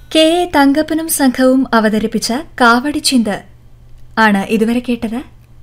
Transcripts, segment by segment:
K A തങ്കപ്പനും സംഘവും അവതരിപ്പിച്ച കാവടിച്ചിന്ത് ആണ് ഇതുവരെ കേട്ടത്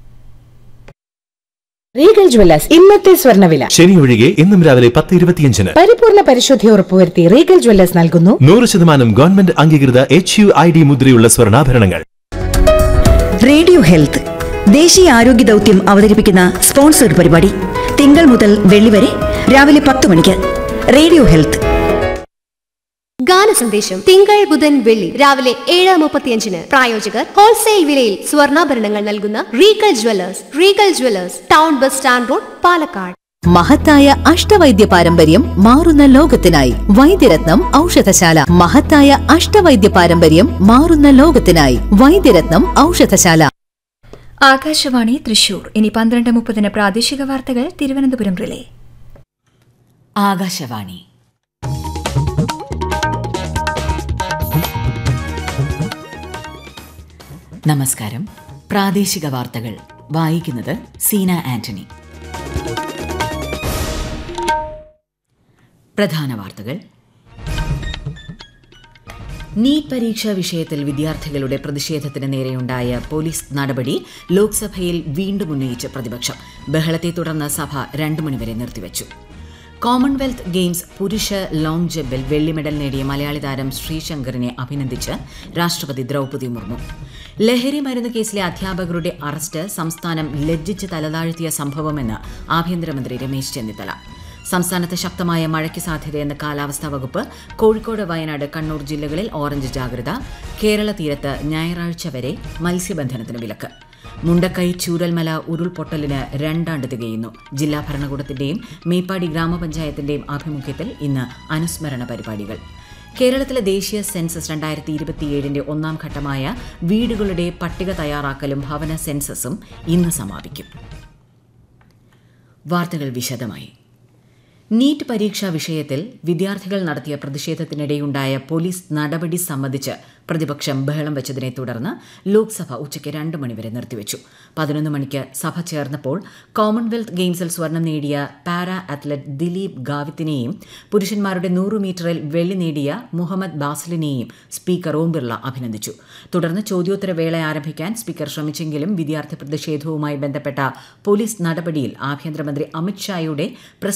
റീഗൽ ജ്വല്ലേഴ്സ് ഇന്നത്തെ സ്വർണ്ണവില ശനി ഒഴികെ ഇന്നും രാവിലെ പത്ത് ഇരുപത്തിയഞ്ചിന് പരിപൂർണ പരിശുദ്ധി ഉറപ്പുവരുത്തി റീഗൽ ജ്വല്ലേഴ്സ് നൽകുന്നു നൂറ് ശതമാനം ഗവൺമെന്റ് അംഗീകൃത എച്ച് യു ഐ ഡി മുദ്രയുള്ള സ്വർണ്ണാഭരണങ്ങൾ റേഡിയോ ഹെൽത്ത് ദേശീയ ആരോഗ്യ ദൗത്യം അവതരിപ്പിക്കുന്ന സ്പോൺസർഡ് പരിപാടി തിങ്കൾ മുതൽ വെള്ളി വരെ രാവിലെ പത്ത് മണിക്ക് റേഡിയോ ഹെൽത്ത് ഗാന സന്ദേശം തിങ്കൾ ബുധൻ വെള്ളി രാവിലെ ഏഴ് മുപ്പത്തിയഞ്ചിന് പ്രായോജകർ ഹോൾസെയിൽ വിലയിൽ സ്വർണ്ണാഭരണങ്ങൾ നൽകുന്ന Regal Jewellers Regal Jewellers town bus stand road Palakkad മഹത്തായ അഷ്ടവൈദ്യ പാരമ്പര്യം മാറുന്ന ലോകത്തിനായി വൈദ്യരത്നം ഔഷധശാല മഹത്തായ അഷ്ടവൈദ്യ പാരമ്പര്യം മാറുന്ന ലോകത്തിനായി വൈദ്യരത്നം ഔഷധശാല ആകാശവാണി തൃശൂർ ഇനി പന്ത്രണ്ട് മുപ്പതിന് പ്രാദേശിക വാർത്തകൾ തിരുവനന്തപുരം റിലേ ആകാശവാണി നമസ്കാരം പ്രാദേശിക വാർത്തകൾ വായിക്കുന്നത് സീന ആന്റണി പ്രധാന വാർത്തകൾ നീറ്റ് പരീക്ഷാ വിഷയത്തിൽ വിദ്യാർത്ഥികളുടെ പ്രതിഷേധത്തിന് നേരെയുണ്ടായ പോലീസ് നടപടി ലോക്സഭയിൽ വീണ്ടും ഉന്നയിച്ച് പ്രതിപക്ഷം ബഹളത്തെ തുടർന്ന് സഭ രണ്ടു മണിവരെ നിർത്തിവച്ചു കോമൺവെൽത്ത് ഗെയിംസ് പുരുഷ ലോങ് ജമ്പിൽ വെള്ളി മെഡൽ നേടിയ മലയാളി താരം ശ്രീശങ്കറിനെ അഭിനന്ദിച്ച് രാഷ്ട്രപതി ദ്രൗപദി മുർമു ലഹരി മരുന്ന് കേസിലെ അധ്യാപകരുടെ അറസ്റ്റ് സംസ്ഥാനം ലജ്ജിച്ച് തലതാഴ്ത്തിയ സംഭവമെന്ന് ആഭ്യന്തരമന്ത്രി രമേശ് ചെന്നിത്തല സംസ്ഥാനത്ത് ശക്തമായ മഴയ്ക്ക് സാധ്യതയെന്ന് കാലാവസ്ഥാ വകുപ്പ് കോഴിക്കോട് വയനാട് കണ്ണൂർ ജില്ലകളിൽ ഓറഞ്ച് ജാഗ്രത കേരള തീരത്ത് ഞായറാഴ്ച വരെ മത്സ്യബന്ധനത്തിന് വിലക്ക് മുണ്ടക്കൈ ചൂരൽമല ഉരുൾപൊട്ടലിന് രണ്ടാണ്ട് തികയുന്നു ജില്ലാ ഭരണകൂടത്തിന്റെയും മേപ്പാടി ഗ്രാമപഞ്ചായത്തിന്റെയും ആഭിമുഖ്യത്തിൽ ഇന്ന് അനുസ്മരണ പരിപാടികൾ കേരളത്തിലെ ദേശീയ സെൻസസ് രണ്ടായിരത്തി ഇരുപത്തിയേഴിന്റെ ഒന്നാം ഘട്ടമായ വീടുകളുടെ പട്ടിക തയ്യാറാക്കലും ഭവന സെൻസസും ഇന്ന് സമാപിക്കും വാർത്തകൾ വിശദമായി നീറ്റ് പരീക്ഷാ വിഷയത്തിൽ വിദ്യാർത്ഥികൾ നടത്തിയ പ്രതിഷേധത്തിനിടെയുണ്ടായ പോലീസ് നടപടി സംബന്ധിച്ച് പ്രതിപക്ഷം ബഹളം വെച്ചതിനെ തുടർന്ന് ലോക്സഭ ഉച്ചയ്ക്ക് രണ്ട് മണിവരെ നിർത്തിവച്ചു പതിനൊന്ന് മണിക്ക് സഭ ചേർന്നപ്പോൾ കോമൺവെൽത്ത് ഗെയിംസിൽ സ്വർണം നേടിയ പാരാ അത്ലറ്റ് ദിലീപ് ഗാവിത്തിനെയും പുരുഷന്മാരുടെ നൂറ് മീറ്ററിൽ വെള്ളി നേടിയ മുഹമ്മദ് ബാസിലിനെയും സ്പീക്കർ ഓം ബിർള അഭിനന്ദിച്ചു തുടർന്ന് ചോദ്യോത്തര വേള ആരംഭിക്കാൻ സ്പീക്കർ ശ്രമിച്ചെങ്കിലും വിദ്യാർത്ഥി പ്രതിഷേധവുമായി ബന്ധപ്പെട്ട പോലീസ് നടപടിയിൽ ആഭ്യന്തരമന്ത്രി അമിത്ഷായുടെ